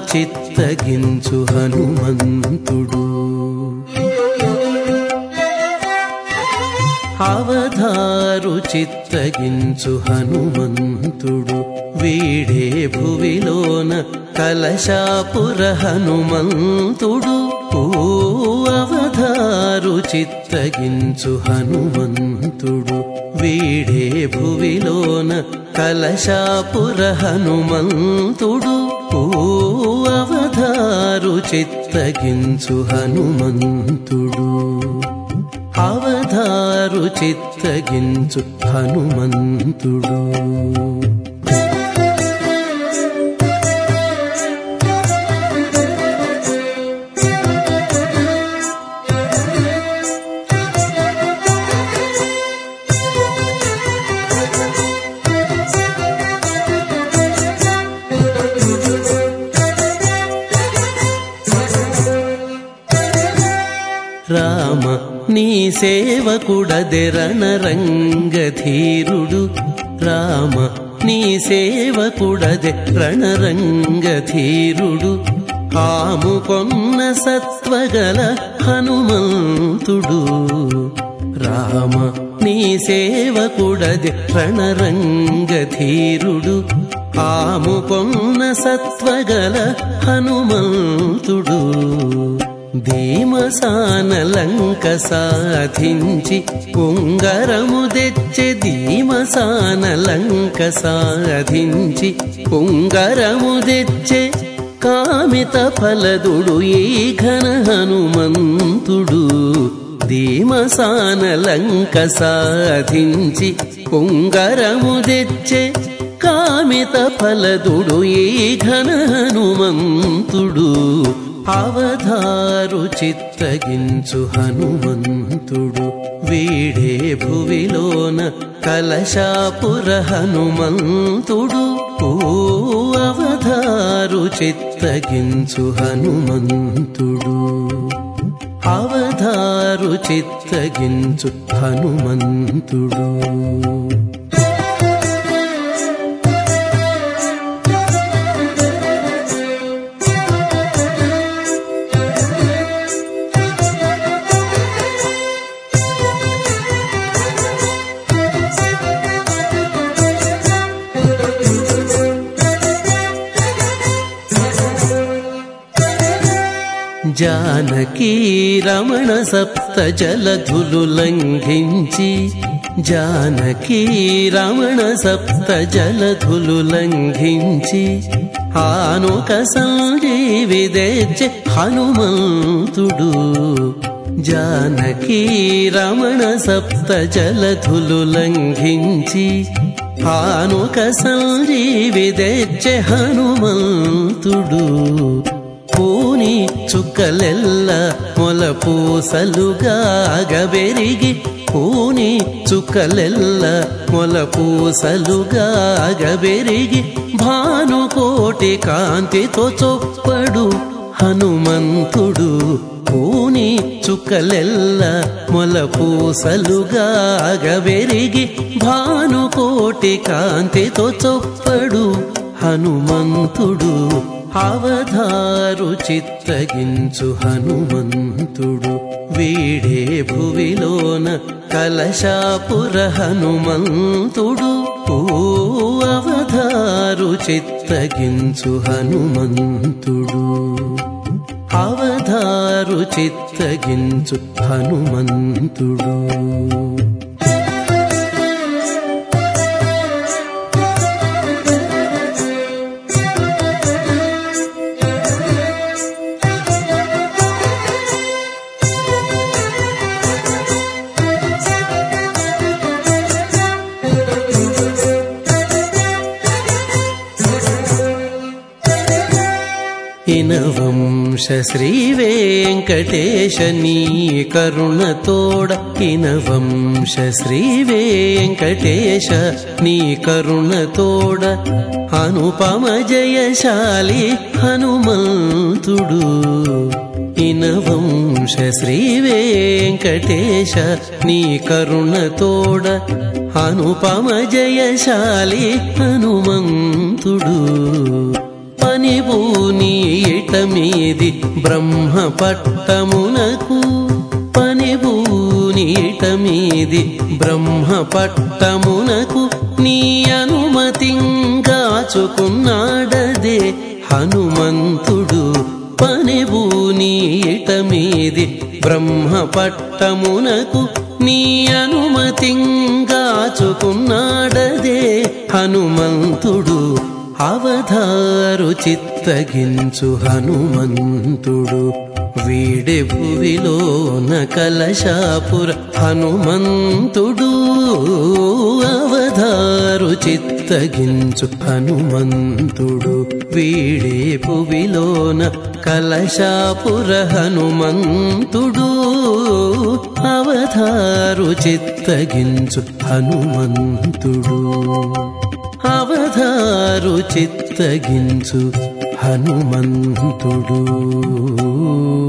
చిత్తగించు హనుమంతుడు అవధారు చిత్తగించు హనుమంతుడు వీడే భువిలోన కలశాపుర హనుమంతుడు ఓ అవధారు చిత్తగించు హనుమంతుడు వీడే భువిలోన కలశాపుర హనుమంతుడు ఓ అవధారు చిత్తగించు హనుమంతుడు అవధారు చిత్తగించు హనుమంతుడు రామ నీ సేవకుడదెరణ రంగధీరుడు రామ నీ సేవకుడదె రణరంగధీరుడు ఆముకొన్న సత్వగల హనుమంతుడు రామ నీ సేవకుడదె రణరంగధీరుడు ఆముకొన్న సత్వగల హనుమంతుడు ధీమసాన లంక సాధించి పొంగరము తెచ్చే ధీమసాన లంక సాధించి పొంగరము తెచ్చే కామిత ఫలదుడు ఈ ఘన హనుమంతుడు ధీమసాన లంక సాధించి పొంగరము తెచ్చే కామిత ఫలదుడు ఈ ఘన హనుమంతుడు అవధారు చిత్తగించు హనుమంతుడు వీడే భువిలోన కలశాపుర హనుమంతుడు ఓ అవధారు చిత్తగించు హనుమంతుడు అవధారు చిత్తగించు హనుమంతుడు జానకీ రమణ సప్త జలధులు లంఘించి జానకీ రమణ సప్త జలధులు లంఘించి ఆనుక సంజీవి తెచ్చే హనుమంతుడు జానకీ రమణ సప్త జలధులు లంఘించి ఆనుక సంజీవి తెచ్చే హనుమంతుడు పూని చుక్కలెల్ల మొల పూసలుగాగబెరిగి పూని చుక్కలెల్ల మొల పూసలుగాగబెరిగి భానుకోటి కాంతితో చొప్పడు హనుమంతుడు పూని చుక్కలెల్ల మొల పూసలుగాగబెరిగి భానుకోటి కాంతితో చొప్పడు హనుమంతుడు అవధారు చిత్తగించు హనుమంతుడు వీడే భువిలోన కలశాపుర హనుమంతుడు ఓ అవధారు చిత్తగించు హనుమంతుడు అవధారు చిత్తగించు హనుమంతుడు ఇనవంశ శ్రీ వెంకటేశ నీ కరుణతోడ ఇనవంశ శ్రీ వెంకటేశ నీ కరుణతోడ అనుపమ జయశాలి హనుమంతుడు ఇనవంశ శ్రీ వెంకటేశ నీ కరుణతోడ అనుపమ జయశాలి హనుమంతుడు పనిబూని ఇట మీది బ్రహ్మ పట్టమునకు పనిబూని ఇట మీది బ్రహ్మ పట్టమునకు నీ అనుమతింగాచుకున్నాడదే హనుమంతుడు పనిబూని ఇట మీది బ్రహ్మ పట్టమునకు నీ అనుమతింగాచుకున్నాడదే హనుమంతుడు అవధారు చిత్తగించు హనుమంతుడు వీడే భువిలోన కలశాపుర హనుమంతుడు అవధారు చిత్తగించు హనుమంతుడు వీడే భువిలోన కలశాపుర హనుమంతుడు అవధారు చిత్తగించు హనుమంతుడు అవధారు చిత్తగించు హనుమంతుడు